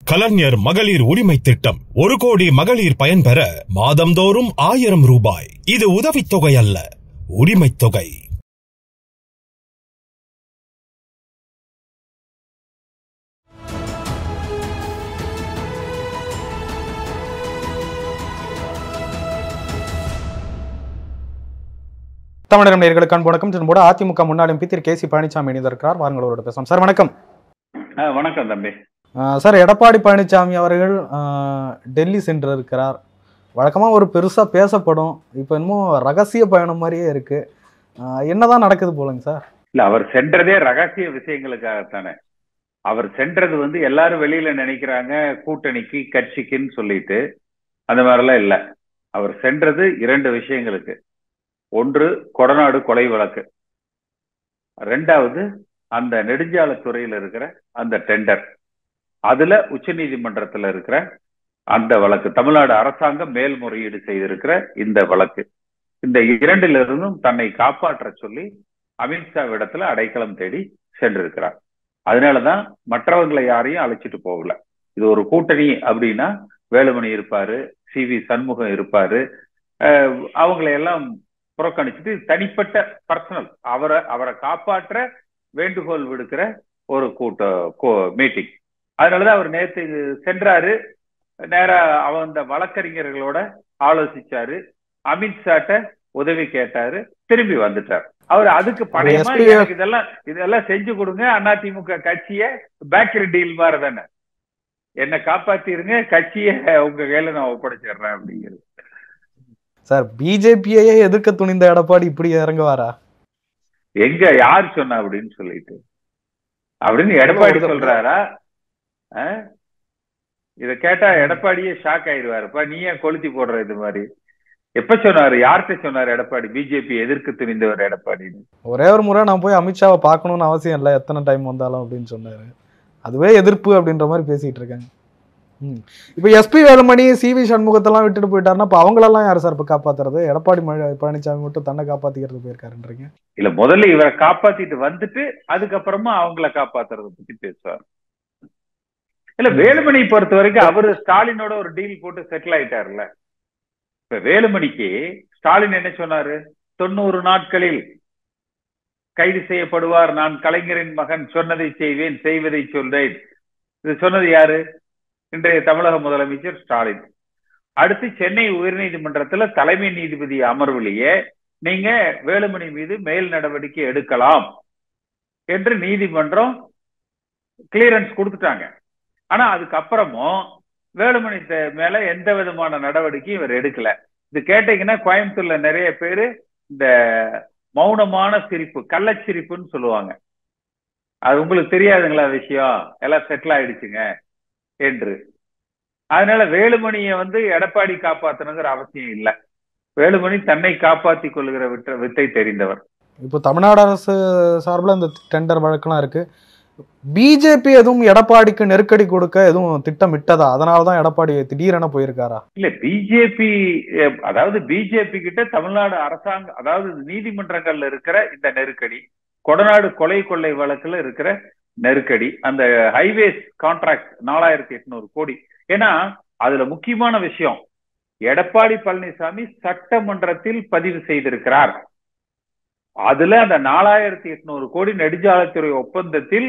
கலைஞர் மகளிர் உரிமை திட்டம் ஒரு கோடி மகளிர் பயன்பெற மாதந்தோறும் ஆயிரம் ரூபாய் இது உதவித்தொகை அல்ல உரிமைத் தொகை தமிழகம் நேர்களுக்கு அன்பு வணக்கம் போட அதிமுக முன்னாள் MP Thiru K C Palanisamy இணைந்திருக்கிறார் வாருங்கள் அவரோட பேசலாம் சார் வணக்கம் ஆ, வணக்கம் தம்பி ஆஹ் சார் எடப்பாடி பழனிசாமி அவர்கள் ஆஹ், டெல்லி சென்றிருக்கிறார் வழக்கமாக ஒரு பெருசாக பேசப்படும் இப்போ என்னமோ ரகசிய பயணம் மாதிரியே இருக்கு ஆஹ், என்னதான் நடக்குது போலங்க சார் இல்ல அவர் சென்றதே ரகசிய விஷயங்களுக்காகத்தானே அவர் சென்றது வந்து எல்லாரும் வெளியில நினைக்கிறாங்க கூட்டணிக்கு கட்சிக்குன்னு சொல்லிட்டு அந்த மாதிரிலாம் இல்ல அவர் சென்றது இரண்டு விஷயங்களுக்கு ஒன்று கொடநாடு கொலை வழக்கு ரெண்டாவது அந்த நெடுஞ்சாலைத்துறையில் இருக்கிற அந்த டெண்டர் அதுல உச்சநீதிமன்றத்துல இருக்கிற அந்த வழக்கு தமிழ்நாடு அரசாங்கம் மேல்முறையீடு செய்திருக்கிற இந்த வழக்கு இந்த இரண்டிலிருந்தும் தன்னை காப்பாற்ற சொல்லி அமித்ஷாவிடத்துல அடைக்கலம் தேடி சென்றிருக்கிறார் அதனாலதான் மற்றவங்களை யாரையும் அழைச்சிட்டு போகல இது ஒரு கூட்டணி அப்படின்னா வேலுமணி இருப்பாரு சி வி சண்முகம் இருப்பாரு அஹ் அவங்களை எல்லாம் புறக்கணிச்சுட்டு தனிப்பட்ட பர்சனல் அவரை அவரை காப்பாற்ற வேண்டுகோள் விடுக்கிற ஒரு கூட்ட மீட்டிங் அதனாலதான் அவர் நேற்று சென்றாரு நேரா அவன் அந்த வழக்கறிஞர்களோட ஆலோசிச்சாரு அமித்ஷாட்ட உதவி கேட்டாரு திரும்பி வந்துட்டார் அவர் அதுக்கு பழையமா SP எனக்கு இதெல்லாம் இதெல்லாம் செஞ்சு கொடுங்க அதிமுக கட்சிய பேக்கரி டீல் மாதிரி தானே என்னை காப்பாத்திருங்க கட்சிய உங்க கையில நான் ஒப்படைச்சிடுறேன் அப்படிங்கிறது சார் பிஜேபியையே எதிர்க்க துணிந்த எடப்பாடி இப்படி இறங்குவாரா எங்க யார் சொன்னா அப்படின்னு சொல்லிட்டு அப்படின்னு எடப்பாடி சொல்றாரா அஹ்? இத கேட்டா எடப்பாடியே ஷாக் ஆயிடுவாருப்பா நீ ஏன் கொளுத்தி போடுற இது மாதிரி எப்ப சொன்னாரு யார்கிட்ட சொன்னாரு எடப்பாடி பிஜேபி எதிர்க்க துணிந்தவர் எடப்பாடின்னு ஒரே ஒரு முறை நான் போய் அமித்ஷாவை பார்க்கணும்னு அவசியம் இல்லை எத்தனை டைம் வந்தாலும் அப்படின்னு சொன்னாரு அதுவே எதிர்ப்பு அப்படின்ற மாதிரி பேசிட்டு இருக்காங்க ம். இப்போ எஸ்பி வேலுமணி சி வி சண்முகத்தெல்லாம் விட்டுட்டு போயிட்டாருன்னா இப்போ அவங்களெல்லாம் யார் சார் இப்போ காப்பாத்துறது எடப்பாடி மழை- பழனிசாமி மட்டும் தன்னை காப்பாத்திக்கிறது போயிருக்காருன்றீங்க இல்ல முதல்ல இவரை காப்பாத்திட்டு வந்துட்டு அதுக்கப்புறமா அவங்கள காப்பாத்துறத பத்தி பேசுவார் இல்ல வேலுமணி பொறுத்த வரைக்கும் அவரு ஸ்டாலினோட ஒரு டீல் போட்டு செட்டில் ஆயிட்டாருல்ல இப்ப வேலுமணிக்கு ஸ்டாலின் என்ன சொன்னாரு தொண்ணூறு நாட்களில் கைது செய்யப்படுவார் நான் கலைஞரின் மகன் சொன்னதை செய்வேன் செய்வதை சொல்றேன் இது சொன்னது யாரு இன்றைய தமிழக முதலமைச்சர் ஸ்டாலின் அடுத்து சென்னை உயர்நீதிமன்றத்துல தலைமை நீதிபதி அமர்விலேயே நீங்க வேலுமணி மீது மேல் நடவடிக்கை எடுக்கலாம் என்று நீதிமன்றம் கிளியரன்ஸ் கொடுத்துட்டாங்க ஆனா அதுக்கப்புறமும் வேலுமணி த- மேல எந்த விதமான நடவடிக்கையும் இவர் எடுக்கல இது கேட்டீங்கன்னா கோயம்புத்தூர்ல நிறைய பேரு இந்த மௌனமான சிரிப்பு கள்ளச்சிரிப்புன்னு சொல்லுவாங்க அது உங்களுக்கு தெரியாதுங்களா விஷயம் எல்லாம் செட்டில் ஆயிடுச்சுங்க என்று அதனால வேலுமணியை வந்து எடப்பாடி காப்பாத்தணுங்கிற அவசியம் இல்லை வேலுமணி தன்னை காப்பாத்தி கொள்கிற விற்ற வித்தை தெரிந்தவர் இப்போ தமிழ்நாடு அரசு சார்பில் இந்த டெண்டர் வழக்கெல்லாம் இருக்கு பிஜேபி எதுவும் எடப்பாடிக்கு நெருக்கடி கொடுக்க எதுவும் திட்டமிட்டதா அதனால தான் எடப்பாடி திடீரென போயிருக்காரா இல்ல பிஜேபி அதாவது பிஜேபி கிட்ட தமிழ்நாடு அரசாங்கம் அதாவது நீதிமன்றங்கள்ல இருக்கிற இந்த நெருக்கடி கொடநாடு கொலை கொள்ளை வழக்குல இருக்கிற நெருக்கடி அந்த ஹைவேஸ் கான்ட்ராக்ட் நாலாயிரத்தி எட்நூறு கோடி ஏன்னா அதுல முக்கியமான விஷயம் எடப்பாடி பழனிசாமி சட்டமன்றத்தில் பதிவு செய்திருக்கிறார் அதுல அந்த நாலாயிரத்தி எட்நூறு கோடி நெடுஞ்சாலைத்துறை ஒப்பந்தத்தில்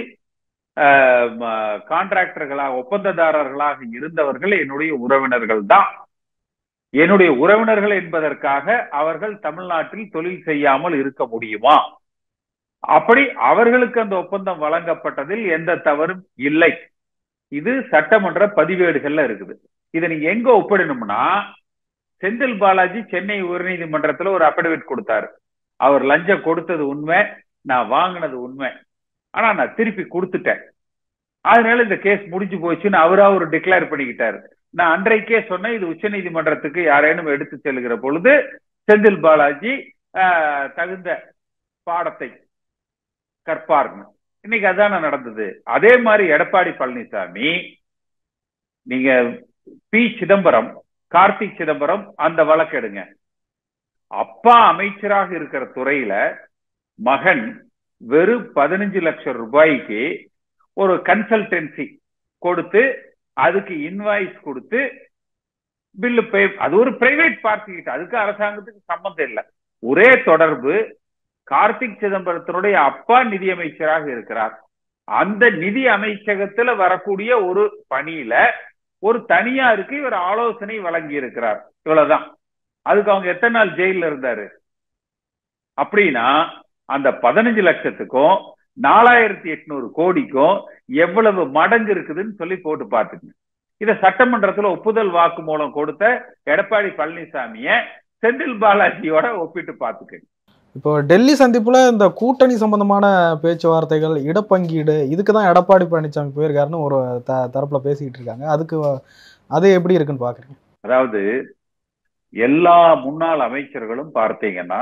கான்ட்ராக்டர்களாக ஒப்பந்ததாரர்களாக இருந்தவர்கள் என்னுடைய உறவினர்கள் தான் என்னுடைய உறவினர்கள் என்பதற்காக அவர்கள் தமிழ்நாட்டில் தொழில் செய்யாமல் இருக்க முடியுமா அப்படி அவர்களுக்கு அந்த ஒப்பந்தம் வழங்கப்பட்டதில் எந்த தவறும் இல்லை இது சட்டமன்ற பதிவேடுகள்ல இருக்குது இதை நீங்க எங்க ஒப்பிடணும்னா செந்தில் பாலாஜி சென்னை உயர்நீதிமன்றத்துல ஒரு அபிடவிட் கொடுத்தாரு அவர் லஞ்சம் கொடுத்தது உண்மை நான் வாங்கினது உண்மை ஆனா நான் திருப்பி கொடுத்துட்டேன் அதனால இந்த கேஸ் முடிஞ்சு போச்சுன்னு அவரா ஒரு டிக்ளேர் பண்ணிக்கிட்டாரு நான் அன்றைக்கே சொன்னேன் இது உச்ச நீதிமன்றத்துக்கு யாரேனும் எடுத்து செல்கிற பொழுது செந்தில் பாலாஜி ஆஹ், தகுந்த பாடத்தை கற்பார்னு இன்னைக்கு அதான நடந்தது அதே மாதிரி எடப்பாடி பழனிசாமி நீங்க பி சிதம்பரம் கார்த்திக் சிதம்பரம் அந்த வழக்கெடுங்க அப்பா அமைச்சராக இருக்கிற துறையில மகன் வெறும் பதினஞ்சு லட்சம் ரூபாய்க்கு ஒரு கன்சல்டன்சி கொடுத்து அதுக்கு இன்வாய்ஸ் கொடுத்து பில்லு பே அது ஒரு பிரைவேட் பார்ட்டி கிட்ட அதுக்கு அரசாங்கத்துக்கு சம்பந்தம் இல்லை ஒரே தொடர்பு கார்த்திக் சிதம்பரத்தினுடைய அப்பா நிதியமைச்சராக இருக்கிறார் அந்த நிதி அமைச்சகத்துல வரக்கூடிய ஒரு பணியில ஒரு தனியாருக்கு இவர் ஆலோசனை வழங்கி இருக்கிறார் இவ்வளவுதான் அதுக்கு அவங்க எத்தனை நாள் ஜெயில இருந்தாரு அப்படின்னா அந்த பதினஞ்சு லட்சத்துக்கும் நாலாயிரத்தி எட்நூறு கோடிக்கும் எவ்வளவு மடங்கு இருக்குதுன்னு சொல்லி போட்டு பார்த்துங்க இத சட்டமன்றத்துல ஒப்புதல் வாக்கு மூலம் கொடுத்த எடப்பாடி பழனிசாமிய செந்தில் பாலாஜியோட ஒப்பிட்டு பார்த்துக்கங்க இப்போ டெல்லி சந்திப்புல இந்த கூட்டணி சம்பந்தமான பேச்சுவார்த்தைகள் இடப்பங்கீடு இதுக்கு தான் எடப்பாடி பழனிசாமி போயிருக்காருன்னு ஒரு த தரப்புல பேசிக்கிட்டு இருக்காங்க அதுக்கு அது எப்படி இருக்குன்னு பாக்குறீங்க அதாவது எல்லா முன்னாள் அமைச்சர்களும் பார்த்தீங்கன்னா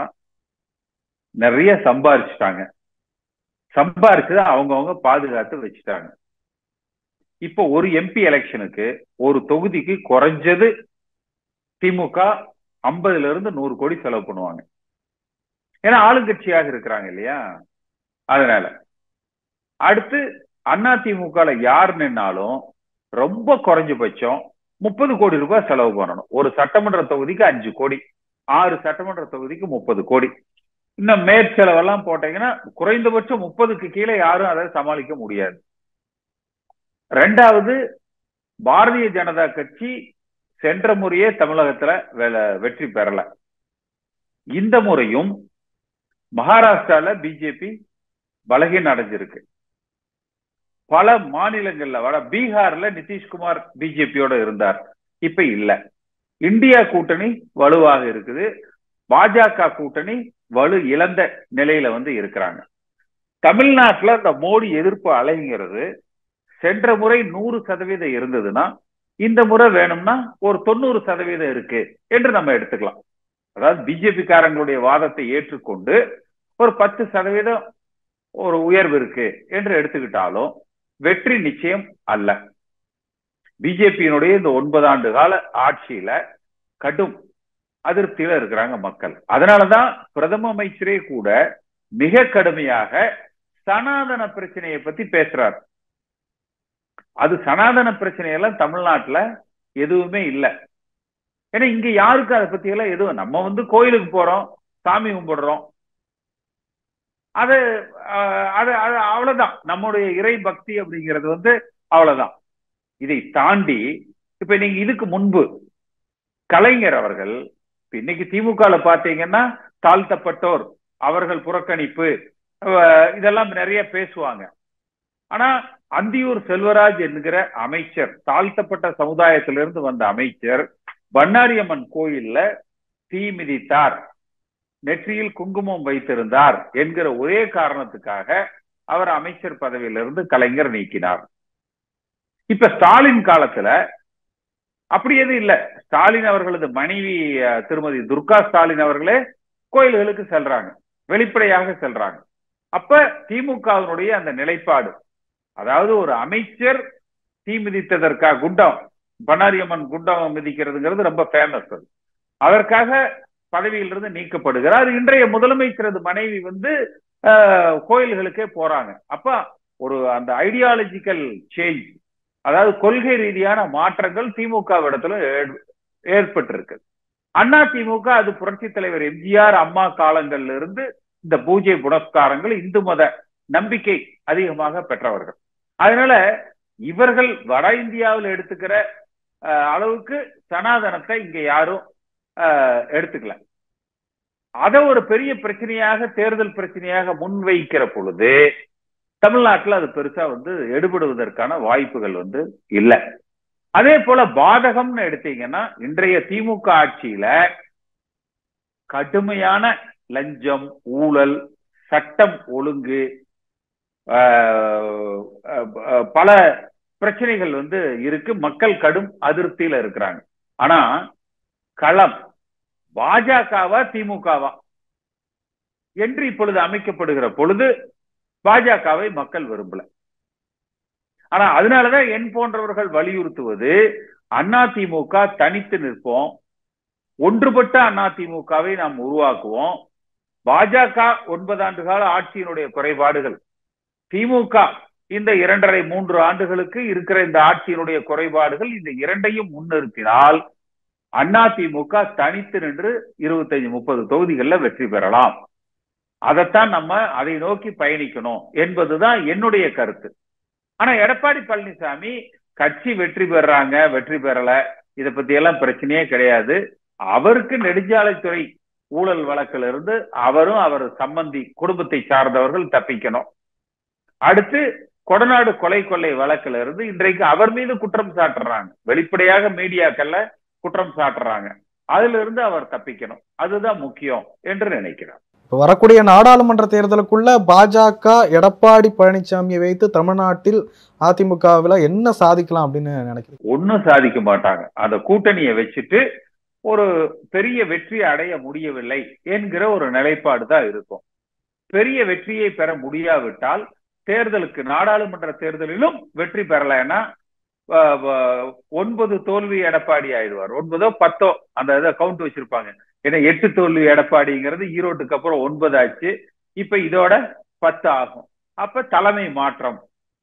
நிறைய சம்பாரிச்சிட்டாங்க சம்பாரிச்சதை அவங்கவுங்க பாதுகாத்து வச்சுட்டாங்க இப்போ ஒரு எம்பி எலெக்ஷனுக்கு ஒரு தொகுதிக்கு குறைஞ்சது திமுக ஐம்பதுல இருந்து நூறு கோடி செலவு பண்ணுவாங்க ஏன்னா ஆளுங்கட்சியாக இருக்கிறாங்க இல்லையா அதனால அடுத்து அண்ணா திமுகல யார் நின்னாலும் ரொம்ப குறைஞ்சபட்சம் முப்பது கோடி ரூபாய் செலவு பண்ணணும் ஒரு சட்டமன்ற தொகுதிக்கு அஞ்சு கோடி ஆறு சட்டமன்ற தொகுதிக்கு முப்பது கோடி இன்னும் மேற்செலவெல்லாம் போட்டீங்கன்னா குறைந்தபட்சம் முப்பதுக்கு கீழே யாரும் அதை சமாளிக்க முடியாது ரெண்டாவது பாரதிய ஜனதா கட்சி சென்ற முறையே தமிழகத்துல வெற்றி பெறல இந்த முறையும் மகாராஷ்டிரால பிஜேபி பலகீனம் அடைஞ்சிருக்கு பல மாநிலங்கள்ல வட பீகார்ல நிதிஷ்குமார் பிஜேபியோட இருந்தார் இப்ப இல்ல இந்தியா கூட்டணி வலுவாக இருக்குது பாஜக கூட்டணி வலு இழந்த நிலையில வந்து இருக்கிறாங்க தமிழ்நாட்டுல இந்த மோடி எதிர்ப்பு அலைங்கிறது சென்ற முறை நூறு சதவீதம் இருந்ததுன்னா இந்த முறை வேணும்னா ஒரு தொண்ணூறு சதவீதம் இருக்கு என்று நம்ம எடுத்துக்கலாம் அதாவது பிஜேபி காரங்களுடைய வாதத்தை ஏற்றுக்கொண்டு ஒரு பத்து சதவீதம் ஒரு உயர்வு இருக்கு என்று எடுத்துக்கிட்டாலும் வெற்றி நிச்சயம் அல்ல பிஜேபியினுடைய இந்த ஒன்பது ஆண்டு கால ஆட்சியில கடும் அதிருப்தியில இருக்கிறாங்க மக்கள் அதனாலதான் பிரதம அமைச்சரே கூட மிக கடுமையாக சனாதன பிரச்சனையை பத்தி பேசுறார் அது சனாதன பிரச்சனையெல்லாம் தமிழ்நாட்டுல எதுவுமே இல்லை ஏன்னா இங்க யாருக்கு அதை பத்தி எல்லாம் எதுவும் நம்ம வந்து கோயிலுக்கு போறோம் சாமி கும்பிடுறோம் அது அது அது அவ்வளவுதான் நம்முடைய இறை பக்தி அப்படிங்கிறது வந்து அவ்வளவுதான் இதை தாண்டி இப்ப நீங்க இதுக்கு முன்பு கலைஞர் அவர்கள் இன்னைக்கு திமுகல பாத்தீங்கன்னா தாழ்த்தப்பட்டோர் அவர்கள் புறக்கணிப்பு இதெல்லாம் நிறைய பேசுவாங்க ஆனா அந்தியூர் செல்வராஜ் என்கிற அமைச்சர் தாழ்த்தப்பட்ட சமுதாயத்திலிருந்து வந்த அமைச்சர் பண்ணாரியம்மன் கோயில்ல தீ மிதித்தார் நெற்றியில் குங்குமம் வைத்திருந்தார் என்கிற ஒரே காரணத்துக்காக அவர் அமைச்சர் பதவியிலிருந்து கலைஞர் நீக்கினார் இப்ப ஸ்டாலின் காலத்துல அப்படி எதுவும் இல்ல ஸ்டாலின் அவர்களது மனைவி திருமதி துர்கா ஸ்டாலின் அவர்களே கோயில்களுக்கு செல்றாங்க வெளிப்படையாக செல்றாங்க அப்ப திமுகவினுடைய அந்த நிலைப்பாடு அதாவது ஒரு அமைச்சர் தீ மிதித்ததற்காக குண்டம் பண்ணாரியம்மன் குண்டம் மிதிக்கிறதுங்கிறது ரொம்ப ஃபேமஸ் அது அதற்காக பதவியிலிருந்து நீக்கப்படுகிறார் இன்றைய முதலமைச்சரது மனைவி வந்து கோயில்களுக்கே போறாங்க அப்ப ஒரு அந்த ஐடியாலஜிக்கல் சேஞ்ச் அதாவது கொள்கை ரீதியான மாற்றங்கள் திமுக இடத்துல ஏற்பட்டிருக்கு அண்ணா திமுக அது புரட்சி தலைவர் எம்ஜிஆர் அம்மா காலங்கள்ல இருந்து இந்த பூஜை புனஸ்காரங்கள் இந்து மத நம்பிக்கை அதிகமாக பெற்றவர்கள் அதனால இவர்கள் வட இந்தியாவில் எடுத்துக்கிற அளவுக்கு சனாதனத்தை இங்க யாரும் எடுத்துக்கல அதை ஒரு பெரிய பிரச்சனையாக தேர்தல் பிரச்சனையாக முன்வைக்கிற பொழுது தமிழ்நாட்டில் அது பெருசா வந்து எடுபடுவதற்கான வாய்ப்புகள் வந்து இல்லை அதே போல பாதகம்னு எடுத்தீங்கன்னா இன்றைய திமுக ஆட்சியில கடுமையான லஞ்சம் ஊழல் சட்டம் ஒழுங்கு பல பிரச்சனைகள் வந்து இருக்கு மக்கள் கடும் அதிருப்தியில இருக்கிறாங்க ஆனா களம் பாஜகவா திமுகவா என்று இப்பொழுது அமைக்கப்படுகிற பொழுது பாஜகவை மக்கள் விரும்பல ஆனா அதனாலதான் என் போன்றவர்கள் வலியுறுத்துவது அண்ணா திமுக தனித்து நிற்போம் ஒன்றுபட்ட அண்ணா திமுகவை நாம் உருவாக்குவோம் பாஜக ஒன்பது ஆண்டு கால ஆட்சியினுடைய குறைபாடுகள் திமுக இந்த இரண்டரை மூன்று ஆண்டுகளுக்கு இருக்கிற இந்த ஆட்சியினுடைய குறைபாடுகள் இந்த இரண்டையும் முன்னிறுத்தினால் அதிமுக தனித்து நின்று இருபத்தஞ்சு முப்பது தொகுதிகளில் வெற்றி பெறலாம் அதைத்தான் நம்ம அதை நோக்கி பயணிக்கணும் என்பதுதான் என்னுடைய கருத்து ஆனா எடப்பாடி பழனிசாமி கட்சி வெற்றி பெறாங்க வெற்றி பெறல இதை பத்தி எல்லாம் பிரச்சனையே கிடையாது அவருக்கு நெடுஞ்சாலைத்துறை ஊழல் வழக்கில் இருந்து அவரும் அவர் சம்பந்தி குடும்பத்தை சார்ந்தவர்கள் தப்பிக்கணும் அடுத்து கொடநாடு கொலை கொள்ளை வழக்கில் இருந்து இன்றைக்கு அவர் மீது குற்றம் சாட்டுறாங்க வெளிப்படையாக மீடியாக்கள்ல குற்றம் சாட்டுறாங்க அதுல இருந்து அவர் தப்பிக்கணும் அதுதான் முக்கியம் என்று நினைக்கிறார் இப்போ வரக்கூடிய நாடாளுமன்ற தேர்தலுக்குள்ள பாஜக எடப்பாடி பழனிசாமியை வைத்து தமிழ்நாட்டில் அதிமுகவில் என்ன சாதிக்கலாம் அப்படின்னு நினைக்கிறேன் ஒன்னும் சாதிக்க மாட்டாங்க அந்த கூட்டணியை வச்சுட்டு ஒரு பெரிய வெற்றி அடைய முடியவில்லை என்கிற ஒரு நிலைப்பாடு தான் இருக்கும் பெரிய வெற்றியை பெற முடியாவிட்டால் தேர்தலுக்கு நாடாளுமன்ற தேர்தலிலும் வெற்றி பெறலைன்னா அஹ், அஹ், ஒன்பது தோல்வி எடப்பாடி ஆயிடுவார் ஒன்பதோ பத்தோ அந்த இதை கவுண்ட் வச்சிருப்பாங்க ஏன்னா எட்டு தோல்வி எடப்பாடிங்கிறது ஈரோட்டுக்கு அப்புறம் ஒன்பது ஆச்சு இப்ப இதோட பத்து ஆகும் அப்ப தலைமை மாற்றம்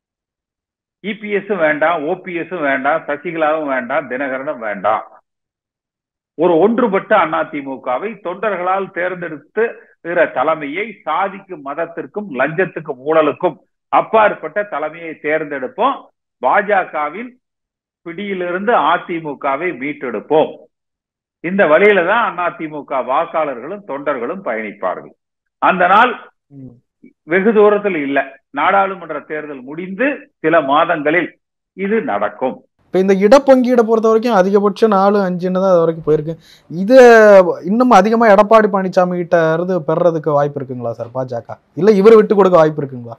இபிஎஸும் வேண்டாம் ஓபிஎஸும் வேண்டாம் சசிகலாவும் வேண்டாம் தினகரனும் வேண்டாம் ஒரு ஒன்றுபட்ட அதிமுகவை தொண்டர்களால் தேர்ந்தெடுத்து தலைமையை சாதிக்கும் மதத்திற்கும் லஞ்சத்துக்கும் ஊழலுக்கும் அப்பாற்பட்ட தலைமையை தேர்ந்தெடுப்போம் பாஜகவின் பிடியிலிருந்து அதிமுகவை மீட்டெடுப்போம் இந்த வழியில தான் அதிமுக வாக்காளர்களும் தொண்டர்களும் பயணிப்பார்கள் அந்த நாள் வெகு தூரத்தில் இல்ல நாடாளுமன்ற தேர்தல் முடிந்து சில மாதங்களில் இது நடக்கும் இப்போ இந்த இடப்பங்கீடை பொறுத்த வரைக்கும் அதிகபட்சம் நாலு அஞ்சுன்னு தான் அது வரைக்கும் போயிருக்கு இது இன்னும் அதிகமாக எடப்பாடி பழனிசாமி கிட்ட இருந்து பெறறதுக்கு வாய்ப்பு இருக்குங்களா சார் பாஜக இல்லை இவர் விட்டு கொடுக்க வாய்ப்பு இருக்குங்களா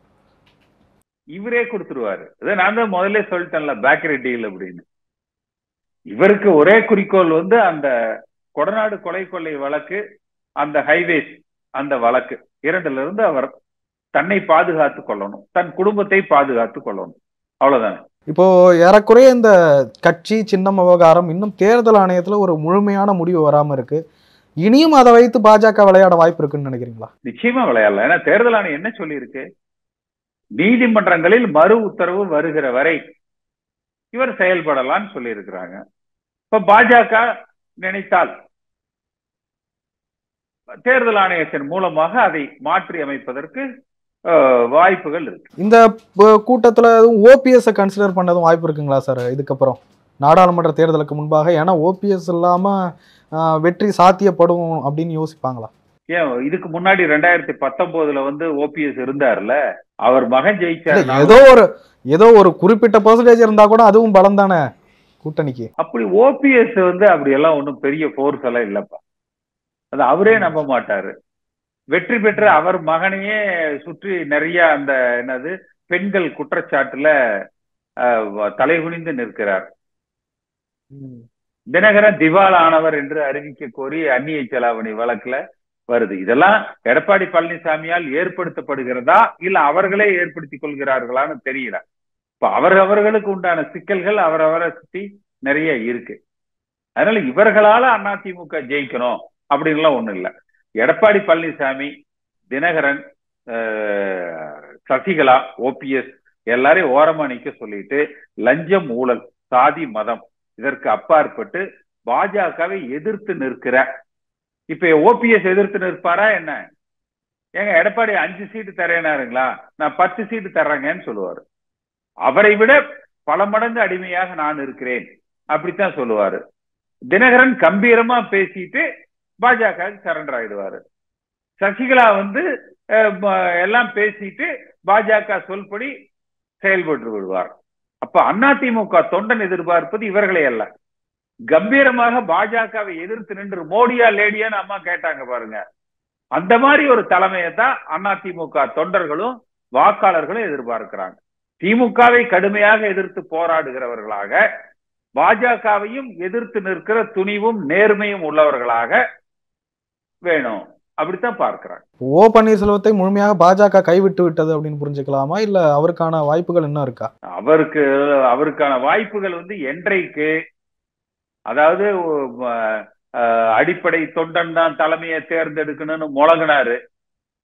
இவரே கொடுத்துருவாரு இதை நான் தான் முதல்ல சொல்லிட்டேன்ல பேக்கரி டீல் அப்படின்னு இவருக்கு ஒரே குறிக்கோள் வந்து அந்த கொடநாடு கொலை கொள்ளை வழக்கு அந்த ஹைவேஸ் அந்த வழக்கு இரண்டுல இருந்து அவர் தன்னை பாதுகாத்து கொள்ளணும் தன் குடும்பத்தை பாதுகாத்து கொள்ளணும் அவ்வளவுதானே இப்போ ஏறக்குறைய இந்த கட்சி சின்னம் விவகாரம் இன்னும் தேர்தல் ஆணையத்தில் ஒரு முழுமையான முடிவு வராமல் இருக்கு இனியும் அதை வைத்து பாஜக விளையாட வாய்ப்பு இருக்குன்னு நினைக்கிறீங்களா நிச்சயமா விளையாடலாம் ஏன்னா தேர்தல் ஆணையம் என்ன சொல்லியிருக்கு நீதிமன்றங்களில் மறு உத்தரவு வருகிற வரை இவர் செயல்படலாம்னு சொல்லி இருக்கிறாங்க இப்ப பாஜக நினைத்தால் தேர்தல் ஆணையத்தின் மூலமாக அதை மாற்றி அமைப்பதற்கு அஹ், வாய்ப்புகள் இருக்கு இந்த ப- கூட்டத்துல எதுவும் ஓபிஎஸ் கன்சிடர் பண்ணதும் வாய்ப்பு இருக்குங்களா சார் இதுக்கப்புறம் நாடாளுமன்ற தேர்தலுக்கு முன்பாக ஏன்னா ஓபிஎஸ் இல்லாம ஆஹ், வெற்றி சாத்தியப்படும் அப்படின்னு யோசிப்பாங்களா ஏன் இதுக்கு முன்னாடி ரெண்டாயிரத்தி பத்தொன்பதுல வந்து ஓபிஎஸ் இருந்தார்ல அவர் மகன் இல்ல, ஜெயிச்சார் ஏதோ ஒரு ஏதோ ஒரு குறிப்பிட்ட பர்சன்டேஜ் இருந்தா கூட அதுவும் பலம் தானே கூட்டணிக்கு அப்படி ஓபிஎஸ் வந்து அப்படி எல்லாம் ஒன்றும் பெரிய ஃபோர்ஸ் எல்லாம் இல்லப்பா அது அவரே நம்ப மாட்டாரு வெற்றி பெற்ற அவர் மகனையே சுற்றி நிறைய அந்த என்னது பெண்கள் குற்றச்சாட்டுல அஹ், தலைகுனிந்து நிற்கிறார் தினகரன் திவால் ஆனவர் என்று அறிவிக்க கோரி அந்நிய செலாவணி வழக்குல வருது இதெல்லாம் எடப்பாடி பழனிசாமியால் ஏற்படுத்தப்படுகிறதா இல்ல அவர்களே ஏற்படுத்திக் கொள்கிறார்களான்னு தெரியல இப்ப அவர் அவர்களுக்கு உண்டான சிக்கல்கள் அவரவரை சுத்தி நிறைய இருக்கு அதனால இவர்களால அதிமுக ஜெயிக்கணும் அப்படின்லாம் ஒண்ணும் இல்ல எடப்பாடி பழனிசாமி தினகரன் அஹ், சசிகலா ஓபிஎஸ் எல்லாரையும் ஓரமா நிக்க சொல்லிட்டு லஞ்சம் ஊழல் சாதி மதம் இதற்கு அப்பாற்பட்டு பாஜகவை எதிர்த்து நிற்கிற இப்ப ஓபிஎஸ் எதிர்த்து நிற்பாரா என்ன ஏங்க எடப்பாடி அஞ்சு சீட்டு தரேனாருங்களா நான் பத்து சீட்டு தர்றேங்கன்னு சொல்லுவாரு அவரை விட பல மடங்கு அடிமையாக நான் இருக்கிறேன் அப்படித்தான் சொல்லுவாரு தினகரன் கம்பீரமா பேசிட்டு பாஜக சரண்டர் ஆயிடுவாரு சசிகலா வந்து அஹ், ம- எல்லாம் பேசிட்டு பாஜக சொல்படி செயல்பட்டு விடுவார் அப்ப அதிமுக தொண்டன் எதிர்பார்ப்பது இவர்களை அல்ல கம்பீரமாக பாஜகவை எதிர்த்து நின்று மோடியா லேடியான்னு அம்மா கேட்டாங்க பாருங்க அந்த மாதிரி ஒரு தலைமையை தான் அதிமுக தொண்டர்களும் வாக்காளர்களும் எதிர்பார்க்கிறாங்க திமுகவை கடுமையாக எதிர்த்து போராடுகிறவர்களாக பாஜகவையும் எதிர்த்து நிற்கிற துணிவும் நேர்மையும் உள்ளவர்களாக வேணும் அப்படித்தான் பார்க்கிறாங்க ஓ பன்னீர்செல்வத்தை முழுமையாக பாஜக கைவிட்டு விட்டது அப்படின்னு புரிஞ்சுக்கலாமா இல்ல அவருக்கான வாய்ப்புகள் இன்னும் இருக்கா அவருக்கு அவருக்கான வாய்ப்புகள் வந்து என்றைக்கு அதாவது அஹ், அஹ், அடிப்படை தொண்டன் தான் தலைமையை தேர்ந்தெடுக்கணும்னு முழங்கினாரு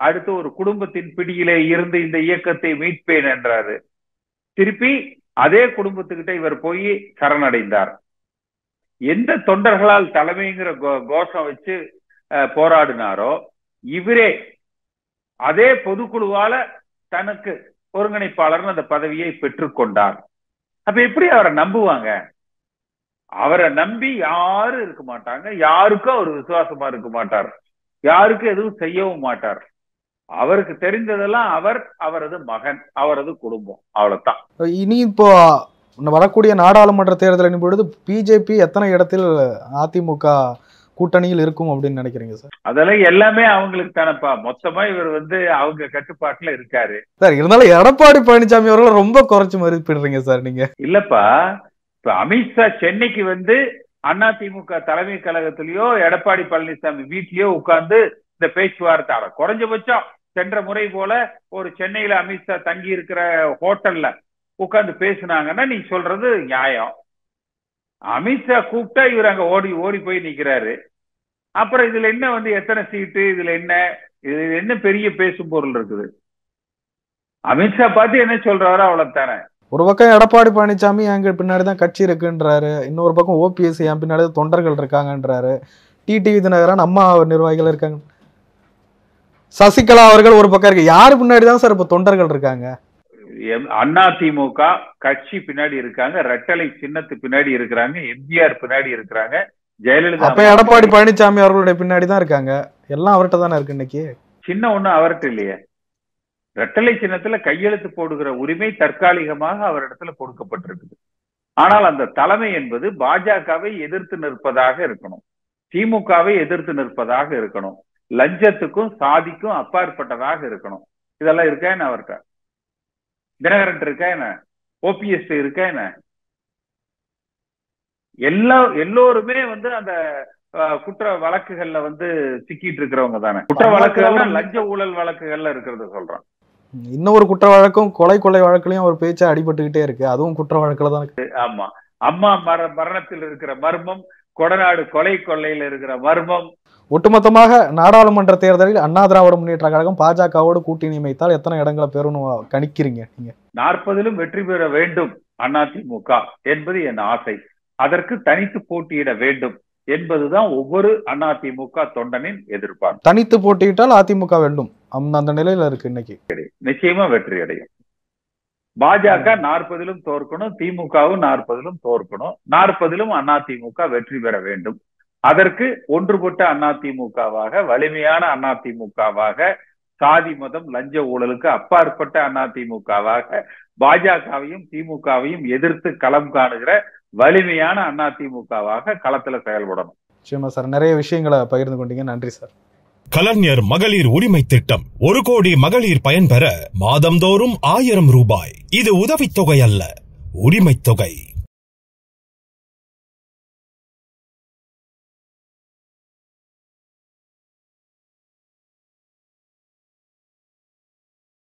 அடுத்து ஒரு குடும்பத்தின் பிடியிலே இருந்து இந்த இயக்கத்தை மீட்பேன் என்றாரு திருப்பி அதே குடும்பத்துக்கிட்ட இவர் போய் சரணடைந்தார் எந்த தொண்டர்களால் தலைமைங்கிற கோ- கோஷம் வச்சு அஹ், போராடினாரோ இவரே அதே பொதுக்குழுவால தனக்கு ஒருங்கிணைப்பாளர்னு அந்த பதவியை பெற்றுக்கொண்டார் அப்ப எப்படி அவரை நம்புவாங்க அவரை நம்பி யாரும் இருக்க மாட்டாங்க யாருக்கும் அவர் விசுவாசமா இருக்க மாட்டார் யாருக்கும் எதுவும் செய்யவும் மாட்டார் அவருக்கு தெரிந்ததெல்லாம் அவர் அவரது மகன் அவரது குடும்பம் அவ்வளவுதான் இனி இப்போ இன்னும் வரக்கூடிய நாடாளுமன்ற தேர்தலின் பொழுது பிஜேபி எத்தனை இடத்தில் அதிமுக கூட்டணியில் இருக்கும் அப்படின்னு நினைக்கிறீங்க சார் அதெல்லாம் எல்லாமே அவங்களுக்கு தானப்பா மொத்தமா இவர் வந்து அவங்க கட்டுப்பாட்டுல இருக்காரு சார் இருந்தாலும் எடப்பாடி பழனிசாமி அவர்களை ரொம்ப குறைச்சு மதிப்பிடுறீங்க சார் நீங்க இல்லப்பா இப்ப அமித்ஷா சென்னைக்கு வந்து அதிமுக தலைமை கழகத்திலயோ எடப்பாடி பழனிசாமி வீட்லயோ உட்கார்ந்து இந்த பேச்சுவார்த்தை ஆட குறைஞ்சபட்சம் சென்ற முறை போல ஒரு சென்னையில அமித்ஷா தங்கி இருக்கிற ஹோட்டல்ல உட்கார்ந்து பேசுனாங்கன்னா நீ சொல்றது நியாயம் அமித்ஷா கூப்பிட்டா இவர் அங்க ஓடி ஓடி போய் நிக்கிறாரு அப்புறம் இதுல என்ன வந்து எத்தனை சீட்டு இதுல என்ன இது என்ன பெரிய பேசும் பொருள் இருக்குது அமித்ஷா பார்த்து என்ன சொல்றாரோ அவ்வளவுதானே ஒரு பக்கம் எடப்பாடி பழனிசாமி எங்க பின்னாடி தான் கட்சி இருக்குன்றாரு இன்னொரு பக்கம் ஓபிஎஸ் என் பின்னாடி தான் தொண்டர்கள் இருக்காங்கன்றாரு டிடிவி தினகரன் அம்மா நிர்வாகிகள் இருக்காங்க சசிகலா அவர்கள் ஒரு பக்கம் இருக்கு யாரு பின்னாடி தான் சார் இப்ப தொண்டர்கள் இருக்காங்க அண்ணா திமுக கட்சி பின்னாடி இருக்காங்க ரெட்டலை சின்னத்து பின்னாடி இருக்கிறாங்க எம்ஜிஆர் பின்னாடி இருக்கிறாங்க ஜெயலலிதா அப்ப எடப்பாடி பழனிசாமி அவர்களுடைய பின்னாடி தான் இருக்காங்க எல்லாம் அவர்கிட்ட தானே இருக்கு இன்னைக்கு சின்ன ஒண்ணு அவர்கிட்ட இல்லையே ரெட்டலை சின்னத்துல கையெழுத்து போடுகிற உரிமை தற்காலிகமாக அவரிடத்துல கொடுக்கப்பட்டிருக்குது ஆனால் அந்த தலைமை என்பது பாஜகவை எதிர்த்து நிற்பதாக இருக்கணும் திமுகவை எதிர்த்து நிற்பதாக இருக்கணும் லஞ்சத்துக்கும் சாதிக்கும் அப்பாற்பட்டதாக இருக்கணும் இதெல்லாம் இருக்கா என்ன அவர்கிட்ட தினகரன் இருக்கா என்ன ஓபிஎஸ் இருக்கா என்ன எல்லா எல்லோருமே வந்து அந்த அஹ், குற்ற வழக்குகள்ல வந்து சிக்கிட்டு இருக்கிறவங்க தானே குற்ற வழக்குகள்னா லஞ்ச ஊழல் வழக்குகள்ல இருக்கிறத சொல்றேன் இன்னொரு குற்ற வழக்கும் கொலை கொள்ளை வழக்குலயும் ஒரு பேச்சா அடிபட்டுக்கிட்டே இருக்கு அதுவும் குற்ற வழக்குல தான் இருக்கு ஆமா அம்மா மர மரணத்தில் இருக்கிற மர்மம் கொடநாடு கொலை கொள்ளையில இருக்கிற மர்மம் ஒட்டுமொத்தமாக நாடாளுமன்ற தேர்தலில் அண்ணா திராவிட முன்னேற்ற கழகம் பாஜகவோடு கூட்டணி அமைத்தால் எத்தனை இடங்களை பெறும் கணிக்கிறீங்க நீங்க நாற்பதிலும் வெற்றி பெற வேண்டும் அதிமுக என்பது என் ஆசை அதற்கு தனித்து போட்டியிட வேண்டும் என்பதுதான் ஒவ்வொரு அதிமுக தொண்டனின் எதிர்பார்ப்பு தனித்து போட்டியிட்டால் அதிமுக வெல்லும் அந்த அந்த நிலையில இருக்கு இன்னைக்கு நிச்சயமா வெற்றி அடையும் பாஜக நாற்பதிலும் தோற்கணும் திமுகவும் நாற்பதிலும் தோற்கணும் நாற்பதிலும் அதிமுக வெற்றி பெற வேண்டும் அதற்கு ஒன்றுபட்ட அதிமுகவாக வலிமையான அதிமுகவாக சாதி மதம் லஞ்ச ஊழலுக்கு அப்பாற்பட்ட அதிமுகவாக பாஜகவையும் திமுகவையும் எதிர்த்து களம் காணுகிற வலிமையான அதிமுகவாக களத்துல செயல்படணும் நிச்சயமா சார் நிறைய விஷயங்களை பகிர்ந்து கொண்டீங்க நன்றி சார் கலைஞர் மகளிர் உரிமை திட்டம் ஒரு கோடி மகளிர் பயன்பெற மாதந்தோறும் ஆயிரம் ரூபாய் இது உதவித்தொகை அல்ல உரிமைத் தொகை